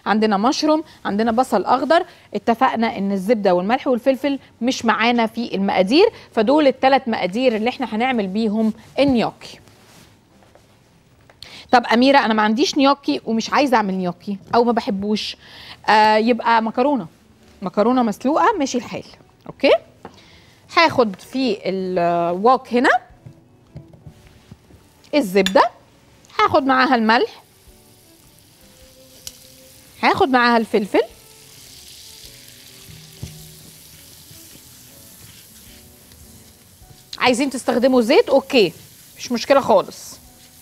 عندنا مشروم عندنا بصل اخضر اتفقنا ان الزبده والملح والفلفل مش معانا في المقادير فدول الثلاث مقادير اللي احنا هنعمل بيهم النيوكي طب اميره انا ما عنديش نيوكي ومش عايزه اعمل نيوكي او ما بحبوش آه يبقى مكرونه مكرونه مسلوقه ماشي الحال اوكي هاخد في الوok هنا الزبده هاخد معاها الملح هاخد معاها الفلفل عايزين تستخدموا زيت اوكي مش مشكله خالص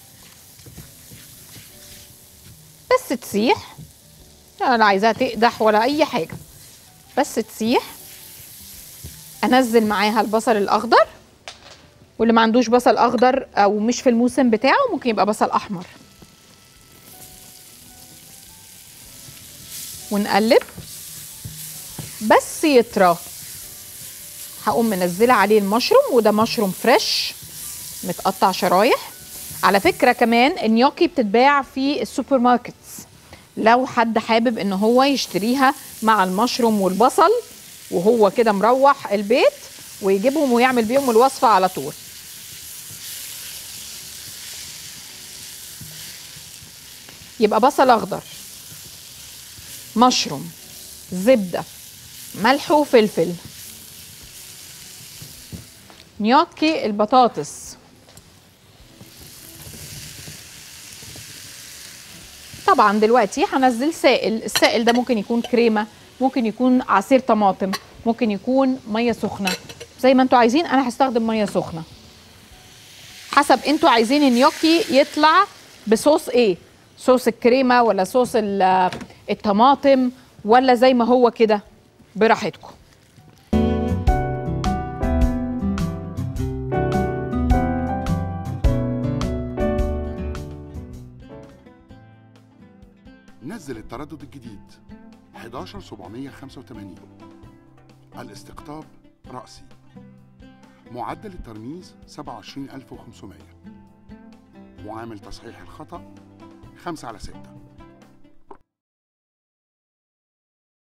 بس تسيح انا لا عايزاها تقدح ولا اي حاجه بس تسيح انزل معاها البصل الاخضر واللي ما عندوش بصل اخضر او مش في الموسم بتاعه ممكن يبقى بصل احمر ونقلب بس يطرى هقوم منزله عليه المشروم وده مشروم فريش متقطع شرايح على فكره كمان النيوكي بتتباع في السوبر ماركتس لو حد حابب ان هو يشتريها مع المشروم والبصل وهو كده مروح البيت ويجيبهم ويعمل بيهم الوصفه على طول يبقى بصل اخضر مشروم زبده ملح وفلفل نيوكي البطاطس طبعا دلوقتي هنزل سائل السائل ده ممكن يكون كريمه ممكن يكون عصير طماطم ممكن يكون ميه سخنه زي ما انتوا عايزين انا هستخدم ميه سخنه حسب انتوا عايزين النيوكي يطلع بصوص ايه صوص الكريمه ولا صوص ال- الطماطم ولا زي ما هو كده براحتكم نزل التردد الجديد 11785 الاستقطاب رأسي معدل الترميز 27500 معامل تصحيح الخطأ 5 على 6